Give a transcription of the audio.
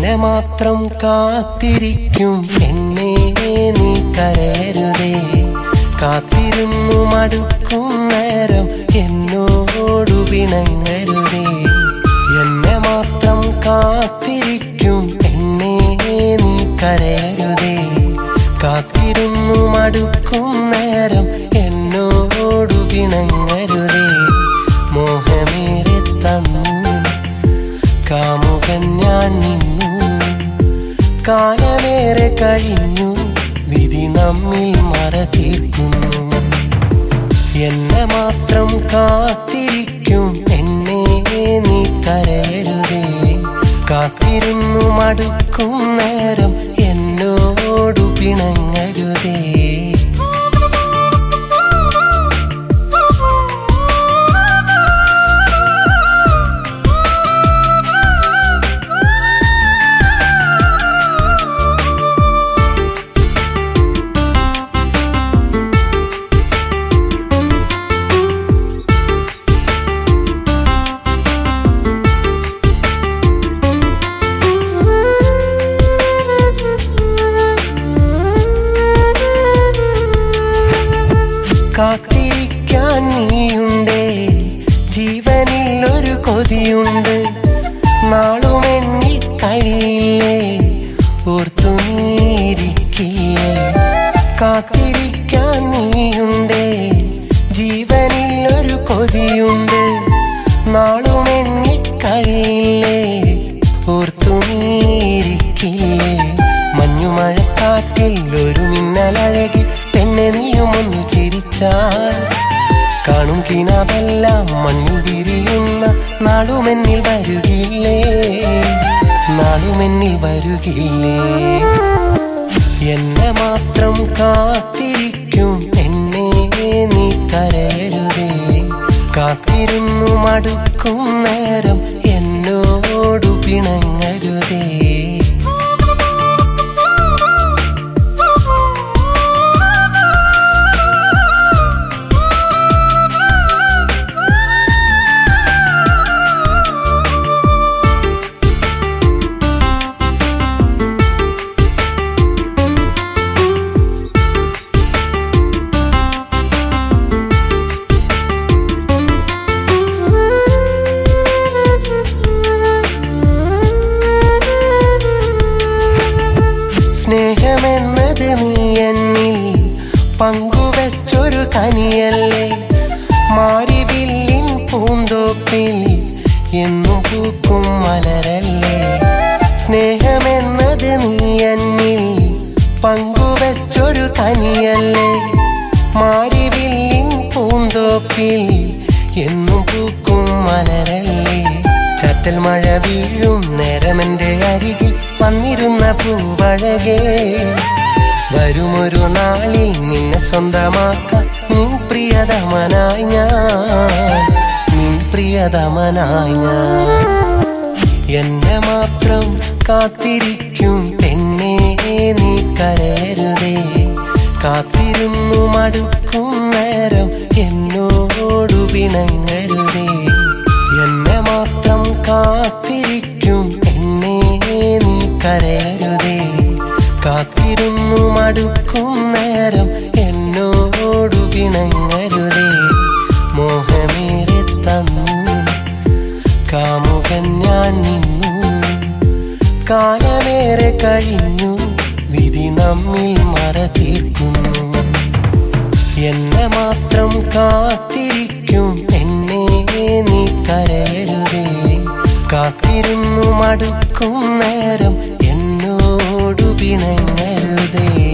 എന്നെ മാത്രം കാത്തിരിക്കും എന്നെ നീ കരയരുതേ കാത്തിരുന്നു മടുക്കും നേരം എന്നോടു പിണങ്ങരുതേ എന്നെ മാത്രം കാത്തിരിക്കും എന്നെ നീ കരയരുതേ കാത്തിരുന്നു മടുക്കും നേരം എന്നോടു പിണങ്ങരുതേ മോഹമേറെ തന്നു കാമുകൻ ഞാൻ നിന്നു കാലമേറെ കഴിഞ്ഞു വിധി നമ്മിൽ മറ തീർക്കുന്നു എന്നെ മാത്രം കാത്തിരിക്കും എന്നെ നീ കരയരുതേ കാത്തിരുന്നു മടുക്കും നേരം എന്നോടു പിണങ്ങരുതേ കാത്തിരിക്കാൻ നീയുണ്ടേ ജീവനിൽ ഒരു കൊതിയുണ്ട് നാളും എണ്ണി കഴിയില്ലേ ഓർത്തു നീരിക്കില്ലേ കാത്തിരിക്കാൻ നീയുണ്ടേ ജീവനിൽ ഒരു കൊതിയുണ്ട് നാളും എണ്ണി കഴിയില്ലേ ഓർത്തു നീരിക്കില്ലേ മഞ്ഞുമഴക്കാറ്റിൽ ഒരു മിന്നലഴകി പെണ്ണെ നീയും ഒന്ന് ചിരിച്ചാൽ കാണും കിനാവെല്ലാം മണ്ണിൽ വിരിയുന്ന നാളുമെന്നിൽ വരുകില്ലേ നാളുമെന്നിൽ വരുകില്ലേ എന്നെ മാത്രം കാത്തിരിക്കും എന്നെ നീ കരയരുതേ കാത്തിരുന്നു മടുക്കും നേരം എന്നോടു പിണങ്ങരുതേ സ്നേഹമെന്നത് നീ എന്നിൽ പങ്കുവച്ചൊരു കനിയല്ലേ മാരിവില്ലിൻ പൂന്തോപ്പിൽ എന്നും പൂക്കും മലരല്ലേ സ്നേഹമെന്നത് നീ എന്നിൽ പങ്കുവച്ചൊരു കനിയല്ലേ മാരിവില്ലിൻ പൂന്തോപ്പിൽ എന്നും പൂക്കും മലരല്ലേ ചാറ്റൽ മഴ വീഴും നേരമെന്റെ അരികിൽ വന്നിരുന്ന പൂവഴകേ വരുമൊരു നാളിൽ നിന്നെ സ്വന്തമാക്കാൻ നിൻ പ്രിയതമനായി ഞാൻ നിൻ പ്രിയതമനായി ഞാൻ എന്നെ മാത്രം കാത്തിരിക്കും പെണ്ണെ നീ കരയരുതേ കാത്തിരുന്നു മടുക്കും നേരം എന്നോടു പിണങ്ങരുതേ എന്നെ മാത്രം കാത്തിരിക്കും എന്നെ നീ കരയരുതേ കാത്തിരുന്നു മടുക്കും നേരം എന്നോടു പിണങ്ങരുതേ മോഹമേറെ തന്നു കാമുകൻ ഞാൻ നിന്നു കാലമേറെ കഴിഞ്ഞു വിധി നമ്മിൽ മറ തീർക്കുന്നു എന്നെ മാത്രം കാത്തിരിക്കും എന്നെ നീ കരയരുതേ കാത്തിരുന്നു മടുക്കും നേരം എന്നോടു പിണങ്ങരുതേ